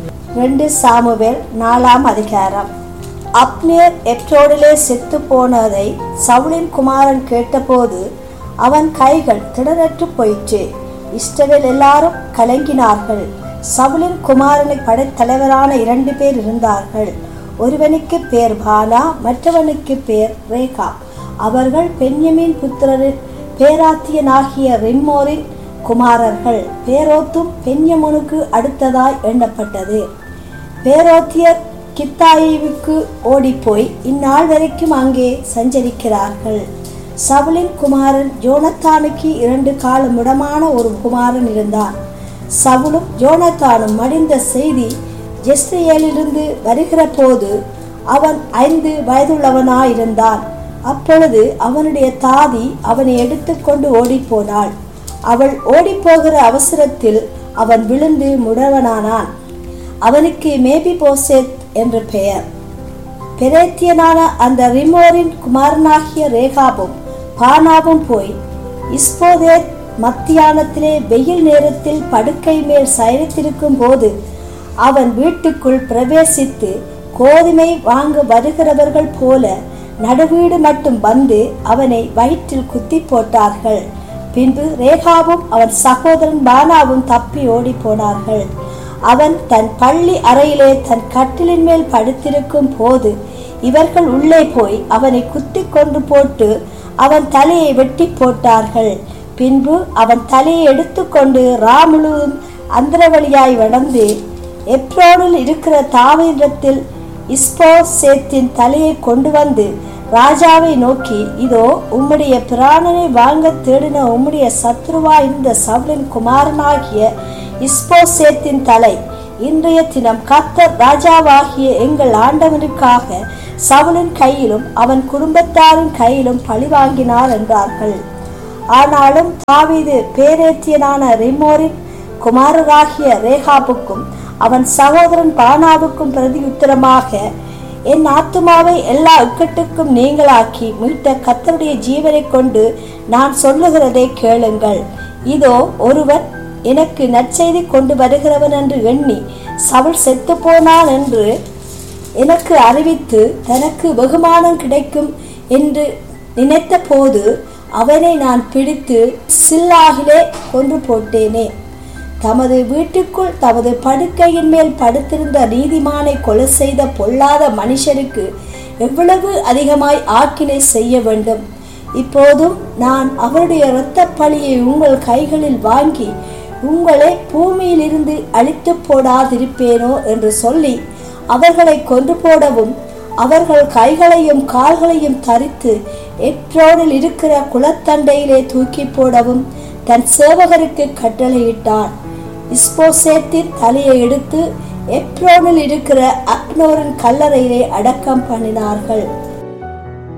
ரெண்டு சாமுவேல் நாலாம் அதிகாரம் அப்னேர் எப்ரோடிலே செத்து போனதை சவுலின் குமாரன் கேட்டபோது அவன் கைகள் திடரற்று போயிற்று இஸ்ரவேல் எல்லாரும் கலங்கினார்கள் சவுலின் குமாரனை படைத்தலைவரான இரண்டு பேர் இருந்தார்கள் ஒருவனுக்கு பேர் பானா மற்றவனுக்கு பேர் ரேகா அவர்கள் பென்யமின் புத்திரரின் பேராத்தியனாகிய ரிம்மோரின் குமாரர்கள் பேரோத்தும் பென்யமுனுக்கு அடுத்ததாய் எண்ணப்பட்டது பேரோத்தியர் கித்தாயிவுக்கு ஓடிப்போய் இந்நாள் வரைக்கும் அங்கே சஞ்சரிக்கிறார்கள் சவுலின் குமாரன் ஜோனத்தானுக்கு இரண்டு கால முடமான ஒரு குமாரன் இருந்தான் சவுலும் ஜோனத்தானும் மடிந்த செய்தி ஜெஸ்ரேலிருந்து வருகிற போது அவன் ஐந்து வயதுள்ளவனாயிருந்தான் அப்பொழுது அவனுடைய தாதி அவனை எடுத்துக்கொண்டு ஓடிப்போனாள் அவள் ஓடிப்போகிற அவசரத்தில் அவன் விழுந்து முடவனானான் அவனுக்கு மேபி போசேத் என்று பெயர் பெரேத்தியனான அந்த ரிமோரின் குமாரனாகிய ரேகாபும் பானாவும் போய் இஸ்போதேத் மத்தியானத்திலே வெயில் நேரத்தில் படுக்கை மேல் சயனித்திருக்கும் போது அவன் வீட்டுக்குள் பிரவேசித்து கோதுமை வாங்க வருகிறவர்கள் போல நடுவீடு மட்டும் வந்து அவனை வயிற்றில் குத்தி போட்டார்கள் பின்பு ரேகாவும் அவன் சகோதரன் பானாவும் தப்பி ஓடி போனார்கள் அவன் தன் பள்ளி அறையிலே தன் கட்டிலின் மேல் படுத்திருக்கும் போது இவர்கள் உள்ளே போய் அவனை குத்தி கொண்டு போட்டு அவன் தலையை வெட்டி போட்டார்கள் பின்பு அவன் தலையை எடுத்துக்கொண்டு ரா முழுவதும் அந்தரவழியாய் வடந்து எப்ரோனில் இருக்கிற தாவீரத்தில் இஸ்போ சேத்தின் தலையை கொண்டு வந்து ராஜாவை நோக்கி இதோ உம்முடைய பிராணனை வாங்க தேடின உம்முடைய சத்ருவா இருந்த சவுலின் குமாரனாகிய இஸ்போசேத்தின் தலை இன்றைய தினம் கத்தர் ராஜாவாகிய எங்கள் ஆண்டவனுக்காக சவுலின் கையிலும் அவன் குடும்பத்தாரின் கையிலும் பழி வாங்கினார் என்றார்கள் ஆனாலும் தாவீது பேரேத்தியனான ரிமோரின் குமாரராகிய ரேகாபுக்கும் அவன் சகோதரன் பானாவுக்கும் பிரதி உத்தரமாக என் ஆத்துமாவை எல்லா இக்கட்டுக்கும் நீங்களாக்கி மீட்ட கத்தருடைய ஜீவனை கொண்டு நான் சொல்லுகிறதை கேளுங்கள் இதோ ஒருவன் எனக்கு நற்செய்தி கொண்டு வருகிறவன் என்று எண்ணி சவுல் செத்து போனான் என்று எனக்கு அறிவித்து தனக்கு வெகுமானம் கிடைக்கும் என்று நினைத்த போது அவனை நான் பிடித்து சில்லாகிலே கொன்று போட்டேனே தமது வீட்டுக்குள் தமது படுக்கையின் மேல் படுத்திருந்த நீதிமானை கொலை செய்த பொல்லாத மனுஷருக்கு எவ்வளவு அதிகமாய் ஆக்கினை செய்ய வேண்டும் இப்போதும் நான் அவருடைய இரத்த பழியை உங்கள் கைகளில் வாங்கி உங்களை பூமியிலிருந்து அழித்து போடாதிருப்பேனோ என்று சொல்லி அவர்களை கொன்று போடவும் அவர்கள் கைகளையும் கால்களையும் தரித்து எப்ரோனில் இருக்கிற குளத்தண்டையிலே தூக்கி போடவும் தன் சேவகருக்கு கட்டளையிட்டான் இஸ்போசேத்தின் தலையை எடுத்து எப்ரோனில் இருக்கிற அப்னோரின் கல்லறையிலே அடக்கம் பண்ணினார்கள்